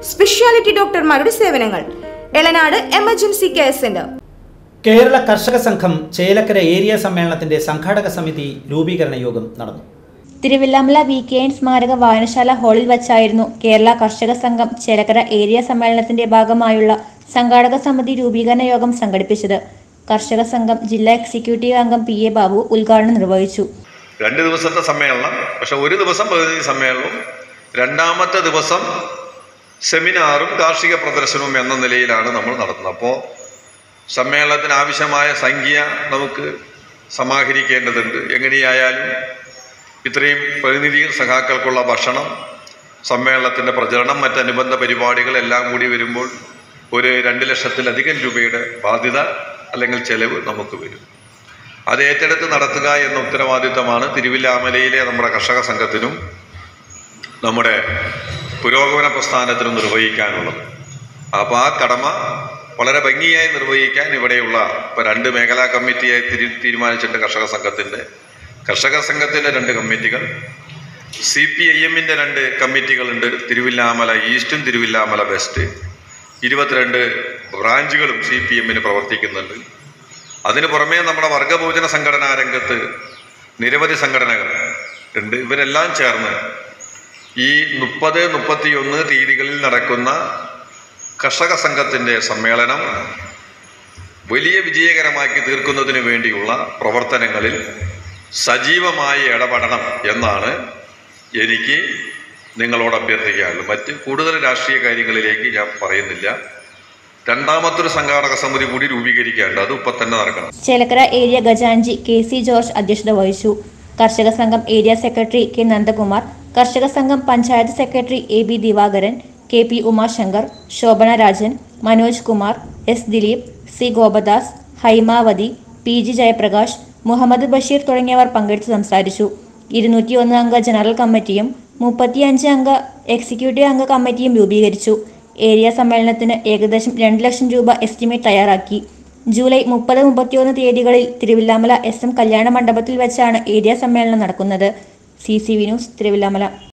speciality ഡോക്ടർമാരുടെ സേവനങ്ങൾ Elanad emergency care centre Kerala കർഷക സംഘം ചേലക്കര ഏരിയ സമ്മേളനത്തിന്റെ സംഘാടക സമിതി രൂപീകരണ യോഗം നടന്നു തിരുവില്ലാമല വി കെ എൻ സ്മാരക വായനശാല ഹാളിൽ വച്ചായിരുന്നു കേരള കർഷക സംഘം ചേലക്കര ഏരിയ സമ്മേളനത്തിന്റെ ഭാഗമായുള്ള സംഘാടക സമിതി രൂപീകരണ യോഗം സംഘടിപ്പിച്ചത് കർഷക സംഘം ജില്ലാ എക്സിക്യൂട്ടീവ് അംഗം പി എ ബാബു ഉദ്ഘാടനം നിർവഹിച്ചു രണ്ട് ദിവസത്തെ സമ്മേളനം പക്ഷെ ഒരു ദിവസം പ്രതിനിധി സമ്മേളനവും രണ്ടാമത്തെ ദിവസം സെമിനാറും കാർഷിക പ്രദർശനവും എന്ന നിലയിലാണ് നമ്മൾ നടത്തുന്നത് അപ്പോൾ സമ്മേളനത്തിന് ആവശ്യമായ സംഖ്യ നമുക്ക് സമാഹരിക്കേണ്ടതുണ്ട് എങ്ങനെയായാലും ഇത്രയും പ്രതിനിധി സഖാക്കൾക്കുള്ള ഭക്ഷണം സമ്മേളനത്തിൻ്റെ പ്രചരണം മറ്റനുബന്ധ പരിപാടികൾ എല്ലാം കൂടി വരുമ്പോൾ ഒരു രണ്ട് ലക്ഷത്തിലധികം രൂപയുടെ ബാധ്യത അല്ലെങ്കിൽ ചെലവ് നമുക്ക് വരും അത് ഏറ്റെടുത്ത് നടത്തുക എന്ന ഉത്തരവാദിത്തമാണ് തിരുവില്ലാമലയിലെ നമ്മുടെ കർഷക സംഘത്തിനും നമ്മുടെ പുരോഗമന പ്രസ്ഥാനത്തിനും നിർവഹിക്കാനുള്ളത് അപ്പോൾ ആ കടമ വളരെ ഭംഗിയായി നിർവഹിക്കാൻ ഇവിടെയുള്ള ഇപ്പോൾ രണ്ട് മേഖലാ കമ്മിറ്റിയായി തിരി തീരുമാനിച്ചിട്ടുണ്ട് കർഷക സംഘത്തിൻ്റെ കർഷക സംഘത്തിൻ്റെ രണ്ട് കമ്മിറ്റികൾ സി പി ഐ എമ്മിൻ്റെ രണ്ട് കമ്മിറ്റികളുണ്ട് തിരുവില്ലാമല ഈസ്റ്റും തിരുവില്ലാമല വെസ്റ്റ് ഇരുപത്തിരണ്ട് ബ്രാഞ്ചുകളും സി പി എമ്മിന് പ്രവർത്തിക്കുന്നുണ്ട് അതിനു പുറമേ നമ്മുടെ വർഗഭോജന സംഘടനാ രംഗത്ത് നിരവധി സംഘടനകൾ ഉണ്ട് ഇവരെല്ലാം ചേർന്ന് ഈ മുപ്പത് മുപ്പത്തിയൊന്ന് തീയതികളിൽ നടക്കുന്ന കർഷക സംഘത്തിൻ്റെ സമ്മേളനം വലിയ വിജയകരമാക്കി തീർക്കുന്നതിന് വേണ്ടിയുള്ള പ്രവർത്തനങ്ങളിൽ സജീവമായി ഇടപെടണം എന്നാണ് എനിക്ക് നിങ്ങളോട് അഭ്യർത്ഥിക്കാനുള്ളത് മറ്റ് കൂടുതൽ രാഷ്ട്രീയ കാര്യങ്ങളിലേക്ക് ഞാൻ പറയുന്നില്ല രണ്ടാമത്തൊരു സംഘാടക സമിതി കൂടി രൂപീകരിക്കാനുണ്ട് അത് ഇപ്പം തന്നെ നടക്കണം ചേലക്കര ഏരിയ ഖജാൻജി കെ സി ജോർജ് അധ്യക്ഷത വഹിച്ചു കർഷക സംഘം ഏരിയ സെക്രട്ടറി കെ നന്ദകുമാർ കർഷക സംഘം panchayat secretary A B Divakaran K P Umashankar Shobhana Rajan Manoj Kumar S Dileep C Gopadas Haimavathi P G Jayaprakash Muhammad Basheer തുടങ്ങിയവർ പങ്കെടുത്ത് സംസാരിച്ചു ഇരുന്നൂറ്റിയൊന്ന് അംഗ ജനറൽ കമ്മിറ്റിയും മുപ്പത്തിയഞ്ച് അംഗ എക്സിക്യൂട്ടീവ് അംഗ കമ്മിറ്റിയും രൂപീകരിച്ചു ഏരിയ സമ്മേളനത്തിന് ഏകദേശം രണ്ട് ലക്ഷം രൂപ എസ്റ്റിമേറ്റ് തയ്യാറാക്കി ജൂലൈ മുപ്പത് മുപ്പത്തിയൊന്ന് തീയതികളിൽ തിരുവില്ലാമല എസ് എം കല്യാണ മണ്ഡപത്തിൽ വെച്ചാണ് ഏരിയ സമ്മേളനം നടക്കുന്നത് C C V news Thiruvilwamala